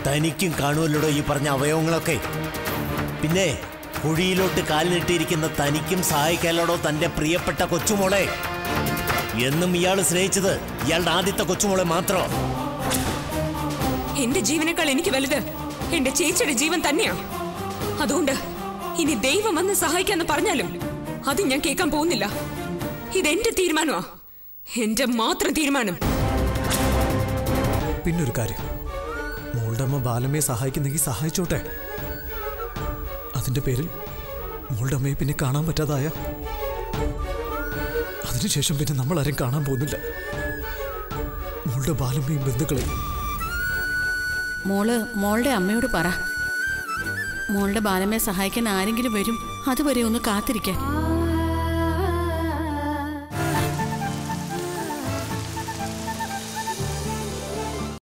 തനിക്കും കാണുമല്ലോടോ ഈ പറഞ്ഞ അവയവങ്ങളൊക്കെ പിന്നെ കുഴിയിലോട്ട് കാലിലിട്ടിരിക്കുന്ന തനിക്കും സഹായിക്കാലോടോ തന്റെ പ്രിയപ്പെട്ട കൊച്ചുമോളെ എന്നും ഇയാൾ സ്നേഹിച്ചത് ഇയാളുടെ ആദ്യത്തെ കൊച്ചുമോളെ മാത്രം എന്റെ ജീവനേക്കാൾ എനിക്ക് വലുത് എന്റെ ചേച്ചിയുടെ ജീവൻ തന്നെയാ അതുകൊണ്ട് ഇനി ദൈവം വന്ന് സഹായിക്കാന്ന് പറഞ്ഞാലും അത് ഞാൻ കേൾക്കാൻ പോകുന്നില്ല ഇതെന്റെ തീരുമാനമാ എന്റെ മാത്രം തീരുമാനം പിന്നൊരു കാര്യം മോളുടെ അമ്മ ബാലമ്മയെ സഹായിക്കുന്നെങ്കിൽ സഹായിച്ചോട്ടെ അതിന്റെ പേരിൽ മോളുടെ അമ്മയെ പിന്നെ കാണാൻ പറ്റാതായ അതിനുശേഷം പിന്നെ നമ്മൾ ആരും കാണാൻ പോകുന്നില്ല മോളുടെ ബാലമ്മയും ബന്ധുക്കളെയും മോള് മോളുടെ അമ്മയോട് പറ മോളുടെ ബാലമ്മയെ സഹായിക്കാൻ ആരെങ്കിലും വരും അതുവരെ ഒന്ന് കാത്തിരിക്കാൻ